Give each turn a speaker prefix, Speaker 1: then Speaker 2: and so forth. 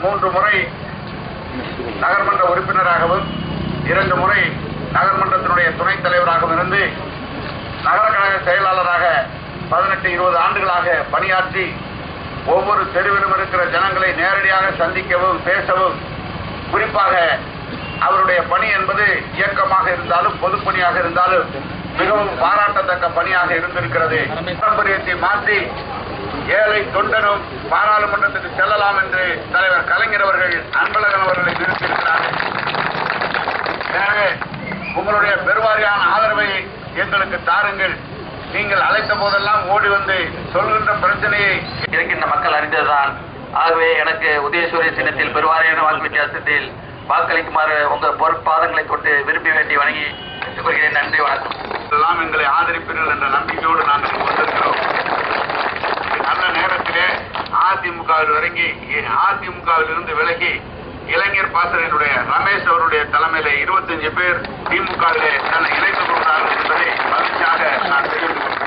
Speaker 1: மூன்று முறை நகர்மன்ற உறுப்பினராகவும் இரண்டு முறை நகர்மன்றத்தினுடைய துணைத் தலைவராகவும் இருந்து நகர கழக செயலாளராக பதினெட்டு இருபது ஆண்டுகளாக பணியாற்றி ஒவ்வொரு தெருவிலும் இருக்கிற ஜனங்களை நேரடியாக சந்திக்கவும் பேசவும் குறிப்பாக அவருடைய பணி என்பது இயக்கமாக இருந்தாலும் பொதுப்பணியாக இருந்தாலும் மிகவும் பாராட்டத்தக்க பணியாக இருந்திருக்கிறது பாரம்பரியத்தை மாற்றி ஏழை தொண்டனும் பாராளுமன்றத்துக்கு செல்லலாம் என்று தலைவர் கலைஞர் அவர்கள் அன்பழகன் அவர்களை விரும்பியிருக்கிறார்கள் எனவே உங்களுடைய பெருவாரியான ஆதரவை எங்களுக்கு தாருங்கள் நீங்கள் அழைத்த போதெல்லாம் ஓடி வந்து சொல்கின்ற பிரச்சனையை
Speaker 2: இருக்கின்ற மக்கள் அறிந்ததுதான் ஆகவே எனக்கு உதயசூரிய சின்னத்தில் பெருவாரியான வாக்கு வித்தியாசத்தில் வாக்களிக்குமாறு உங்க பொறுப்பாதங்களை கொண்டு விரும்பி வேண்டி வணங்கி கொள்கிறேன் நன்றி வணக்கம்
Speaker 1: எல்லாம் எங்களை ஆதரிப்பீர்கள் என்ற நம்பிக்கையோடு நாங்கள் இங்கு வந்திருக்கிறோம் நல்ல நேரத்திலே அதிமுகவில் இறங்கி அதிமுகவில் இருந்து விலகி இளைஞர் பாசறையினுடைய ரமேஷ் அவருடைய தலைமையில இருபத்தஞ்சு பேர் திமுகவிலே தன்னை இணைத்துக் கொண்டார்கள் என்பதை மகிழ்ச்சியாக நான் தெரிவித்துக் கொள்கிறேன்